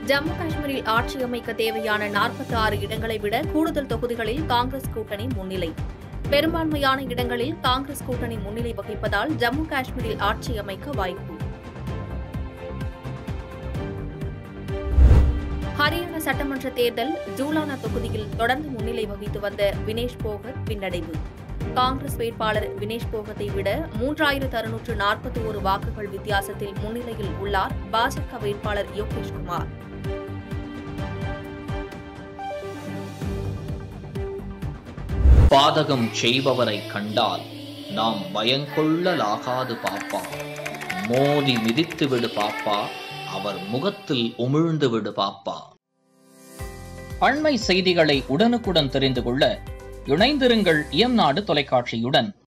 ஜம்மு காஷ்மீரில் ஆட்சி அமைக்க தேவையான 46 ஆறு இடங்களை விட கூடுதல் தொகுதிகளில் காங்கிரஸ் கூட்டணி முன்னிலை பெரும்பான்மையான இடங்களில் காங்கிரஸ் கூட்டணி முன்னிலை வகிப்பதால் ஜம்மு காஷ்மீரில் ஆட்சி அமைக்க வாய்ப்பு ஹரியானா சட்டமன்ற தேர்தல் ஜூலானா தொகுதியில் தொடர்ந்து முன்னிலை வகித்து வந்த வினேஷ் போகத் பின்னடைவு காங்கிரஸ் வேட்பாளர் வினேஷ் போகத்தை விட மூன்றாயிரத்து அறுநூற்று நாற்பத்தி ஒரு வாக்குகள் வித்தியாசத்தில் முன்னிலையில் உள்ளார் பாஜக வேட்பாளர் யோகேஷ் குமார் பாதகம் செய்பவரை கண்டால் நாம் பயங்கொள்ளலாகாது பாப்பா மோதி மிதித்து விடு பாப்பா அவர் முகத்தில் உமிழ்ந்து விடு பாப்பா அண்மை செய்திகளை உடனுக்குடன் தெரிந்து கொள்ள இணைந்திருங்கள் இயம்நாடு தொலைக்காட்சியுடன்